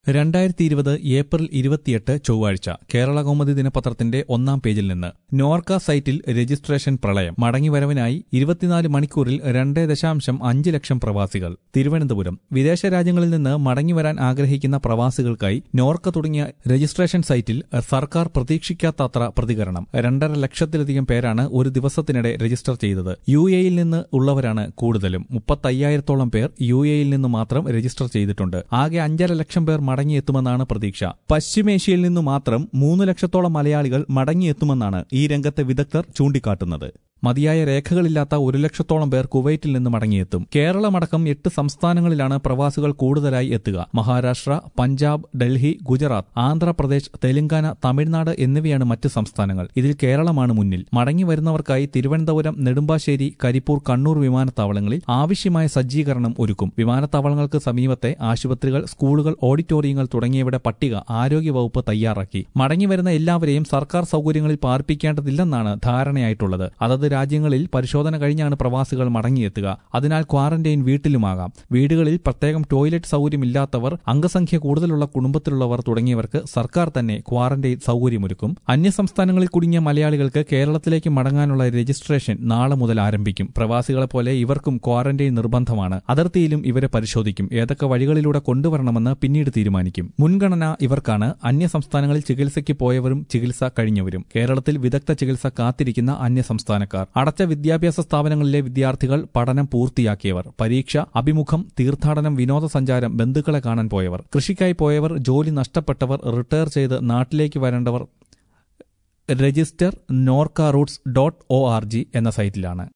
രണ്ടായിരത്തി ഇരുപത് ഏപ്രിൽ ഇരുപത്തിയെട്ട് ചൊവ്വാഴ്ച കേരള കൗമുദി ദിനപത്രത്തിന്റെ ഒന്നാം പേജിൽ നിന്ന് നോർക്ക സൈറ്റിൽ രജിസ്ട്രേഷൻ പ്രളയം മടങ്ങിവരവിനായി ഇരുപത്തിനാല് മണിക്കൂറിൽ രണ്ട് ദശാംശം അഞ്ച് ലക്ഷം പ്രവാസികൾ തിരുവനന്തപുരം വിദേശ രാജ്യങ്ങളിൽ നിന്ന് മടങ്ങിവരാൻ ആഗ്രഹിക്കുന്ന പ്രവാസികൾക്കായി നോർക്ക തുടങ്ങിയ രജിസ്ട്രേഷൻ സൈറ്റിൽ സർക്കാർ പ്രതീക്ഷിക്കാത്തത്ര പ്രതികരണം രണ്ടര ലക്ഷത്തിലധികം പേരാണ് ഒരു ദിവസത്തിനിടെ രജിസ്റ്റർ ചെയ്തത് യു എയിൽ നിന്ന് ഉള്ളവരാണ് കൂടുതലും മുപ്പത്തയ്യായിരത്തോളം പേർ യു എയിൽ നിന്ന് മാത്രം രജിസ്റ്റർ ചെയ്തിട്ടുണ്ട് ആകെ അഞ്ചര ലക്ഷം പേർ മടങ്ങിയെത്തുമെന്നാണ് പ്രതീക്ഷ പശ്ചിമേഷ്യയിൽ നിന്നു മാത്രം മൂന്ന് ലക്ഷത്തോളം മലയാളികൾ മടങ്ങിയെത്തുമെന്നാണ് ഈ രംഗത്തെ വിദഗ്ധർ ചൂണ്ടിക്കാട്ടുന്നത് മതിയായ രേഖകളില്ലാത്ത ഒരു ലക്ഷത്തോളം പേർ കുവൈറ്റിൽ നിന്ന് മടങ്ങിയെത്തും കേരളമടക്കം എട്ട് സംസ്ഥാനങ്ങളിലാണ് പ്രവാസികൾ കൂടുതലായി എത്തുക മഹാരാഷ്ട്ര പഞ്ചാബ് ഡൽഹി ഗുജറാത്ത് ആന്ധ്രാപ്രദേശ് തെലങ്കാന തമിഴ്നാട് എന്നിവയാണ് മറ്റ് സംസ്ഥാനങ്ങൾ ഇതിൽ കേരളമാണ് മുന്നിൽ മടങ്ങി വരുന്നവർക്കായി തിരുവനന്തപുരം നെടുമ്പാശ്ശേരി കരിപ്പൂർ കണ്ണൂർ വിമാനത്താവളങ്ങളിൽ ആവശ്യമായ സജ്ജീകരണം ഒരുക്കും വിമാനത്താവളങ്ങൾക്ക് സമീപത്തെ ആശുപത്രികൾ സ്കൂളുകൾ ഓഡിറ്റോറിയങ്ങൾ തുടങ്ങിയവയുടെ പട്ടിക ആരോഗ്യവകുപ്പ് തയ്യാറാക്കി മടങ്ങിവരുന്ന എല്ലാവരെയും സർക്കാർ സൗകര്യങ്ങളിൽ പാർപ്പിക്കേണ്ടതില്ലെന്നാണ് ധാരണയായിട്ടുള്ളത് അതത് രാജ്യങ്ങളിൽ പരിശോധന കഴിഞ്ഞാണ് പ്രവാസികൾ മടങ്ങിയെത്തുക അതിനാൽ ക്വാറന്റൈൻ വീട്ടിലുമാകാം വീടുകളിൽ പ്രത്യേകം ടോയ്ലറ്റ് സൗകര്യമില്ലാത്തവർ അംഗസംഖ്യ കൂടുതലുള്ള കുടുംബത്തിലുള്ളവർ തുടങ്ങിയവർക്ക് സർക്കാർ തന്നെ ക്വാറന്റൈൻ സൗകര്യമൊരുക്കും അന്യസംസ്ഥാനങ്ങളിൽ കുടുങ്ങിയ മലയാളികൾക്ക് കേരളത്തിലേക്ക് മടങ്ങാനുള്ള രജിസ്ട്രേഷൻ നാളെ മുതൽ ആരംഭിക്കും പ്രവാസികളെ പോലെ ഇവർക്കും ക്വാറന്റൈൻ നിർബന്ധമാണ് അതിർത്തിയിലും ഇവരെ പരിശോധിക്കും ഏതൊക്കെ വഴികളിലൂടെ കൊണ്ടുവരണമെന്ന് പിന്നീട് തീരുമാനിക്കും മുൻഗണന ഇവർക്കാണ് അന്യസംസ്ഥാനങ്ങളിൽ ചികിത്സയ്ക്ക് പോയവരും ചികിത്സ കഴിഞ്ഞവരും കേരളത്തിൽ വിദഗ്ധ ചികിത്സ കാത്തിരിക്കുന്ന അന്യസംസ്ഥാനക്കാർ അടച്ച വിദ്യാഭ്യാസ സ്ഥാപനങ്ങളിലെ വിദ്യാർത്ഥികൾ പഠനം പൂർത്തിയാക്കിയവർ പരീക്ഷ അഭിമുഖം തീർത്ഥാടനം വിനോദസഞ്ചാരം ബന്ധുക്കളെ കാണാൻ പോയവർ കൃഷിക്കായി പോയവർ ജോലി നഷ്ടപ്പെട്ടവർ റിട്ടയർ ചെയ്ത് നാട്ടിലേക്ക് വരേണ്ടവർ register Norka Roots dot O R G എന്ന സൈറ്റിലാണ്